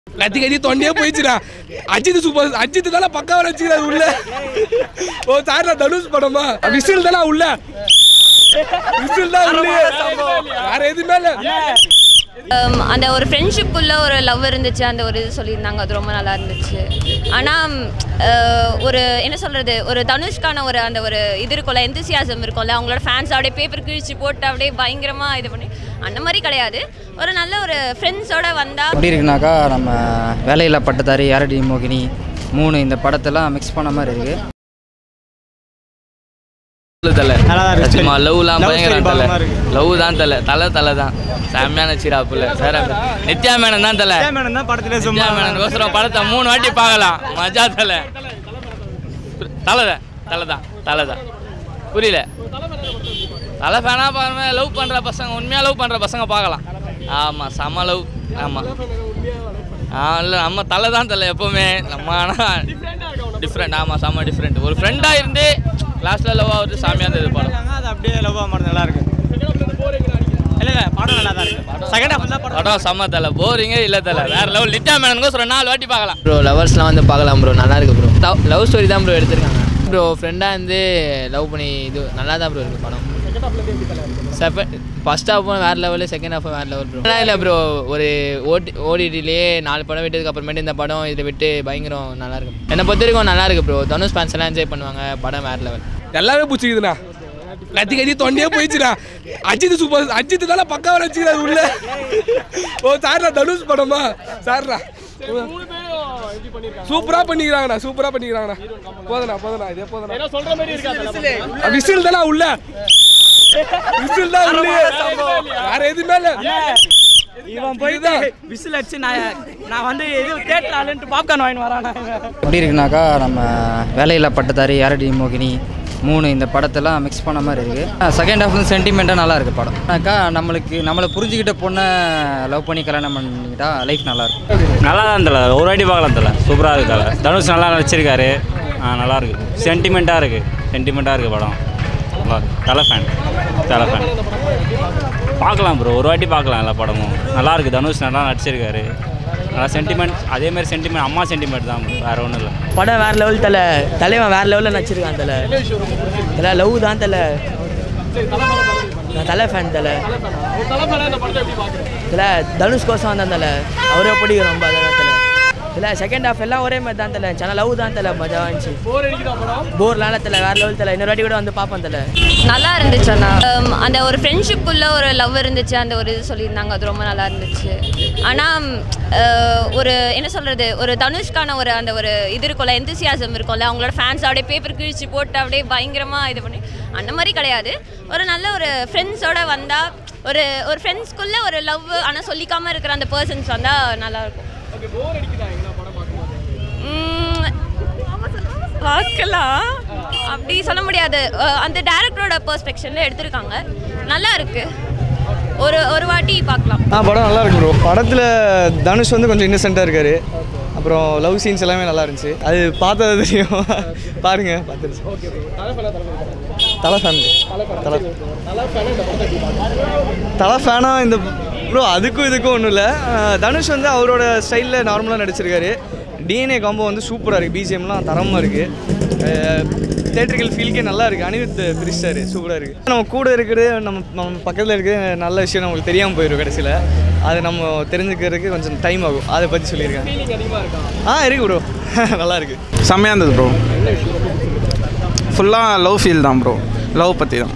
கத்தி கத்தி தொண்டையே போயிடுச்சுடா அஜித் சூப்பர் அஜித் தானே பக்காவா வச்சுக்கிறாரு உள்ள ஓ சார் தனுஷ் படமா விசில் தானே உள்ள விசில் தான் உள்ள வேற எதுவுமே இல்ல Um, அந்த ஒரு ஃப்ரெண்ட்ஷிப்புக்குள்ள ஒரு லவ் இருந்துச்சு அந்த ஒரு இது சொல்லியிருந்தாங்க அது ரொம்ப நல்லா இருந்துச்சு ஆனால் ஒரு என்ன சொல்கிறது ஒரு தனுஷ்கான ஒரு அந்த ஒரு இது இருக்கும்ல எந்தசியாசம் இருக்கும்ல அவங்களோட ஃபேன்ஸ் அப்படியே பேப்பர் கிழிச்சு போட்டு அப்படியே பயங்கரமாக இது பண்ணி அந்த மாதிரி கிடையாது ஒரு நல்ல ஒரு ஃப்ரெண்ட்ஸோட வந்தால் எப்படி இருக்குனாக்கா நம்ம வேலையில்லா பட்டதாரி யாரடி மோகினி மூணு இந்த படத்தெல்லாம் மிக்ஸ் பண்ண மாதிரி இருக்குது தலை நல்லா தான் இருக்கு. சும்மா லவ்லாம் Love பயங்கரம் story தலை படமா இருக்கு. லவ் தான் தலை தலை தலை தான் செம்மையான சிராப்புல வேற நித்யா மேனன் தான் தலை மேனன் தான் படத்துல சும்மா நித்யா மேனன் கோசரம் படத்தை மூணு வாட்டி பார்க்கலாம் மஜா தலை தலை தான் தலை தான் தலை தான் புரியல தலை ஃபேனா பாருங்க லவ் பண்ணுற பசங்க உண்மையாக லவ் பண்ணுற பசங்க பார்க்கலாம் ஆமாம் செம லவ் ஆமாம் ஆ இல்லை நம்ம தலை தான் தலை எப்போவுமே நம்ம ஆனால் டிஃப்ரெண்ட் ஆமாம் செம்ம டிஃப்ரெண்ட் ஒரு ஃப்ரெண்டாக இருந்து லாஸ்ட்டில் லவ் ஆகுது சாமியாக இருந்தது படம் அது அப்படியே லவ் மாதிரி நல்லா இருக்கு இல்ல இல்ல படம் நல்லா தான் இருக்கு செகண்ட் ஹாஃப் தான் படம் படம் செம்ம தலை போரிங்கே இல்லை தலை வேற லெவல் நித்யா மேனனுக்கு ஒரு நாலு வாட்டி பார்க்கலாம் ப்ரோ லவர்ஸ்லாம் வந்து பார்க்கலாம் ப்ரோ நல்லா இருக்கு ப்ரோ லவ் ஸ்டோரி தான் ப்ரோ எடுத்திருக்காங்க ப்ரோ ஃப்ரெண்டாக வந்து லவ் பண்ணி இது நல்லா தான் ப்ரோ இருக்கு படம் செகண்ட் ஃபர்ஸ்ட் ஹாஃபும் வேறு லெவலு செகண்ட் ஹாஃபும் வேறு லெவல் ப்ரோ இல்லை ப்ரோ ஒரு ஓடி ஓடிடிலேயே நாலு படம் விட்டதுக்கு அப்புறமேட்டு இந்த படம் இதை விட்டு பயங்கரம் நல்லா இருக்கு என்னை பொறுத்த வரைக்கும் நல்லா இருக்கு ப்ரோ தனுஷ் ஃபேன்ஸ் எல்லாம் என்ஜாய் பண்ணுவாங்க படம் வேறு லெவல் எல்லாமே பிடிச்சிக்குதுண்ணா கத்தி கத்தி தொண்டையே போயிடுச்சுடா அஜித் சூப்பர் அஜித் தானே பக்காவா வச்சுக்கிறாரு உள்ள ஓ சார்ரா தனுஷ் படமா சார்ரா சூப்பரா பண்ணிக்கிறாங்கண்ணா சூப்பரா பண்ணிக்கிறாங்கண்ணா போதண்ணா போதண்ணா இதே போதண்ணா விசில் தானே உள்ள விசில் தான் உள்ள வேற எதுவுமே இல்ல இவன் போயிட்டு விசில் அடிச்சு நான் நான் வந்து இது தேட்டர் ஆளுன்ட்டு பாப்கார்ன் வாங்கிட்டு வரானா எப்படி இருக்குனாக்கா நம்ம வேலையில்லா பட்டதாரி யாரடி மோகினி மூணு இந்த படத்தெல்லாம் மிக்ஸ் பண்ண மாதிரி இருக்குது செகண்ட் ஹாஃப் வந்து சென்டிமெண்ட்டாக நல்லா இருக்குது படம் அக்கா நம்மளுக்கு நம்மளை புரிஞ்சுக்கிட்ட பொண்ணை லவ் பண்ணி கல்யாணம் பண்ணிக்கிட்டா லைஃப் நல்லாயிருக்கும் நல்லா தான் தலை ஒரு வாட்டி பார்க்கலாம் தலை சூப்பராக இருக்குது தலை தனுஷ் நல்லா நடிச்சிருக்காரு ஆ, நல்லா இருக்கு சென்டிமெண்ட்டாக இருக்குது சென்டிமெண்ட்டாக இருக்குது படம் நல்லா இருக்கு. தலை ஃபேன் தலை ஃபேன் பார்க்கலாம் ப்ரோ ஒரு வாட்டி பார்க்கலாம் எல்லா படமும் நல்லா இருக்குது தனுஷ் நல்லா நடிச்சிருக்காரு நல்லா சென்டிமெண்ட் அதே மாதிரி சென்டிமெண்ட் அம்மா சென்டிமெண்ட் தான் வேறு ஒன்றும் இல்லை படம் வேற லெவல் தலை தலைவன் வேற லெவலில் நடிச்சிருக்கான் தலை தலை லவ் தான் தலை நான் தலை ஃபேன் தலை தலை தனுஷ் கோசம் வந்தான் தலை அவரே பிடிக்கும் ரொம்ப அதான் தலை தலை செகண்ட் ஹாஃப் எல்லாம் ஒரே மாதிரி தான் தலை சேனல் லவ் தான் தலை மஜா இருந்துச்சு போர்லாம் தலை வேற லெவல் தலை இன்னொரு வாட்டி கூட வந்து பார்ப்பேன் தலை நல்லா இருந்துச்சு அண்ணா Um, அந்த ஒரு ஃப்ரெண்ட்ஷிப்புக்குள்ள ஒரு லவ் இருந்துச்சு அந்த ஒரு இது சொல்லியிருந்தாங்க அது ரொம்ப நல்லா இருந்துச்சு ஆனால் ஒரு என்ன சொல்கிறது ஒரு தனுஷ்கான ஒரு அந்த ஒரு இது இருக்கும்ல எந்தசியாசம் இருக்கும்ல அவங்களோட ஃபேன்ஸ் அப்படியே பேப்பர் கிழிச்சு போட்டு அப்படியே பயங்கரமாக இது பண்ணி அந்த மாதிரி கிடையாது ஒரு நல்ல ஒரு ஃப்ரெண்ட்ஸோட வந்தால் ஒரு ஒரு ஃப்ரெண்ட்ஸ்க்குள்ளே ஒரு லவ் ஆனால் சொல்லிக்காமல் இருக்கிற அந்த பர்சன்ஸ் வந்தால் நல்லாயிருக்கும் உம், பார்க்கலாம் அப்படி சொல்ல முடியாது அஹ் அந்த டேரக்டரோட பெர்ஸ்பெக்ஷனில் எடுத்திருக்காங்க நல்லா இருக்கு ஒரு ஒரு வாட்டி பார்க்கலாம் ஆ படம் நல்லா இருக்கு ப்ரோ படத்தில் தனுஷ் வந்து கொஞ்சம் இன்னசென்ட்டாக இருக்காரு அப்புறம் லவ் சீன்ஸ் எல்லாமே நல்லா இருந்துச்சு அது பார்த்தது தெரியும் பாருங்க பார்த்துருச்சு தலை ஃபேன் தலை தலை ஃபேனாக இந்த ப்ரோ அதுக்கும் இதுக்கும் ஒன்றும் இல்லை தனுஷ் வந்து அவரோட ஸ்டைலில் நார்மலாக நடிச்சிருக்காரு டிஎன்ஏ காம்போ வந்து சூப்பராக இருக்குது பிஜிஎம்லாம் தரமாக இருக்குது தேட்டரிக்கல் ஃபீல்கே நல்லா இருக்குது அனிருத் பிரிஸ்டார் சூப்பராக இருக்குது நம்ம கூட இருக்கிறது நம்ம நம்ம பக்கத்தில் இருக்கிறது நல்ல விஷயம் நம்மளுக்கு தெரியாமல் போயிடும் கடைசியில் அது நம்ம தெரிஞ்சுக்கிறதுக்கு கொஞ்சம் டைம் ஆகும் அதை பற்றி சொல்லியிருக்கேன் ஆ இருக்கு ப்ரோ நல்லா இருக்குது செம்மையாக இருந்தது ப்ரோ ஃபுல்லாக லவ் ஃபீல் தான் ப்ரோ லவ் பற்றி தான்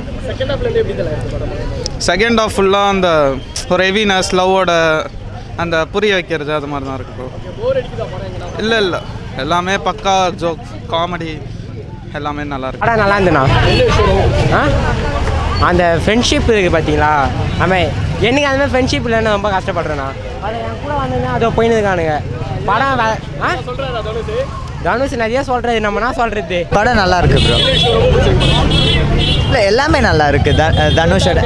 செகண்ட் ஆஃப் ஃபுல்லாக அந்த ஒரு ஹெவினஸ் லவ்வோட அந்த புரிய வைக்கிறது அது மாதிரி தான் இருக்கு ப்ரோ இல்லை இல்லை எல்லாமே பக்கா ஜோக் காமெடி எல்லாமே நல்லா இருக்கு படம் நல்லா இருந்துண்ணா ஆ அந்த ஃப்ரெண்ட்ஷிப் இருக்குது பார்த்தீங்களா ஆமாம் எனக்கு அந்த மாதிரி ஃப்ரெண்ட்ஷிப் இல்லைன்னு ரொம்ப கஷ்டப்படுறேண்ணா அது என் கூட வந்ததுன்னா அதை போயின்னு இருக்கானுங்க படம் வே- ஆ தனுஷ் நிறைய சொல்கிறது நம்மனா சொல்கிறது படம் நல்லா இருக்கு ப்ரோ இல்லை எல்லாமே நல்லா இருக்கு த- தனுஷோட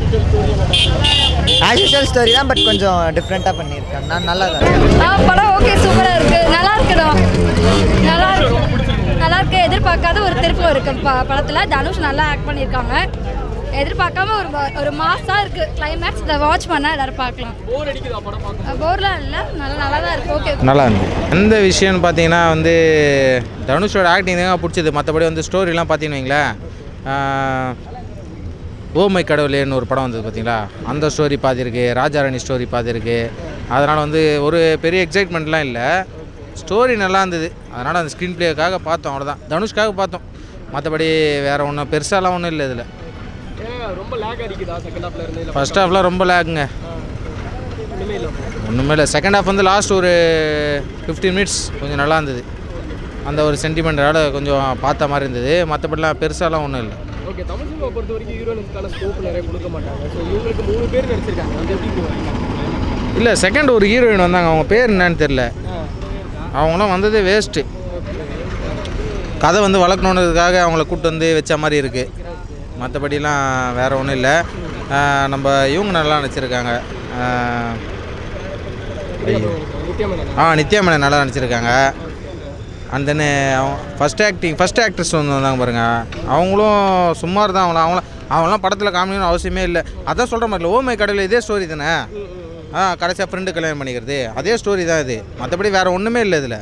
ஆஸ் யூஷுவல் ஸ்டோரி தான் பட் கொஞ்சம் டிஃப்ரெண்ட்டாக பண்ணியிருக்காங்க நான் நல்லா தான் இருக்கு. படம் ஓகே சூப்பராக இருக்கு நல்லா இருக்குடா நல்லா இருக்கு நல்லா இருக்கு எதிர்பார்க்காத ஒரு திருப்பம் இருக்கு ப படத்தில் தனுஷ் நல்லா ஆக்ட் பண்ணியிருக்காங்க எதிர்பார்க்காம ஒரு வ- ஒரு மாசா இருக்கு கிளைமேக்ஸ் இதை வாட்ச் பண்ணா எல்லாரும் பார்க்கலாம் போர் அடிக்குதா படம் பார்க்க போர்லாம் இல்லை நல்லா நல்லா தான் இருக்கு ஓகே நல்லா இருந்தது எந்த விஷயம்னு பார்த்தீங்கன்னா வந்து தனுஷோட ஆக்டிங் தான் பிடிச்சது மற்றபடி வந்து ஸ்டோரிலாம் பார்த்தீங்கன்னு வைங்களேன் ஆஹ், ஓ மை கடவுளேன்னு ஒரு படம் வந்தது பார்த்தீங்களா அந்த ஸ்டோரி பார்த்துருக்கு ராஜாராணி ஸ்டோரி பார்த்துருக்கு அதனால் வந்து ஒரு பெரிய எக்ஸைட்மெண்ட்லாம் இல்லை ஸ்டோரி நல்லா இருந்தது அதனால் அந்த ஸ்க்ரீன் ப்ளேக்காக பார்த்தோம் அவ்வளோதான் தனுஷ்காக பார்த்தோம் மற்றபடி வேறு ஒன்றும் பெருசாலாம் ஒன்றும் இல்லை இதில் ஏன் ரொம்ப லேக் அடிக்குதா செகண்ட் ஹாஃப்ல இருந்து இல்ல ஃபர்ஸ்ட் ஹாஃப்லாம் ரொம்ப லேக்குங்க ஒண்ணுமே இல்ல ஒன்றுமே இல்லை செகண்ட் ஹாஃப் வந்து லாஸ்ட் ஒரு ஃபிஃப்டீன் மினிட்ஸ் கொஞ்சம் நல்லா இருந்தது அந்த ஒரு சென்டிமெண்ட்டோட கொஞ்சம் பார்த்த மாதிரி இருந்தது மற்றபடிலாம் பெருசாலாம் ஒன்றும் இல்லை ஓகே தமிழ் சினிமா பொறுத்த வரைக்கும் ஹீரோயினுக்கான ஸ்கோப் நிறைய கொடுக்க மாட்டாங்க ஸோ இவங்களுக்கு மூணு பேர் நடிச்சிருக்காங்க அது எப்படி bro வரீங்க? இல்லை செகண்ட் ஒரு ஹீரோயின் வந்தாங்க அவங்க பேர் என்னன்னு தெரில அவங்களாம் வந்ததே வேஸ்ட்டு கதை வந்து வளர்க்கணுன்றதுக்காக அவங்கள கூப்பிட்டு வந்து வச்ச மாதிரி இருக்குது மற்றபடிலாம் வேறு ஒன்றும் இல்லை நம்ம இவங்க நல்லா நடிச்சிருக்காங்க ஆஹ், ஐயோ. நித்யா மேனன் ஆ நித்யா மேனன் நல்லா நடிச்சிருக்காங்க அண்ட் தென் அவங்க ஃபஸ்ட் ஆக்டிங் ஃபஸ்ட் ஆக்ட்ரஸ் வந்து வந்தாங்க பாருங்க அவங்களும் சுமார் தான் அவங்கள அவங்களாம் அவங்களாம் படத்தில் காமிக்கணும்னு அவசியமே இல்லை அதான் சொல்கிற மாதிரி இல்லை ஓமை கடவுள் இதே ஸ்டோரி தானே ஆ கடைசியாக ஃப்ரெண்டு கல்யாணம் பண்ணிக்கிறது அதே ஸ்டோரி தான் இது மற்றபடி வேறு ஒன்றுமே இல்லை இதில்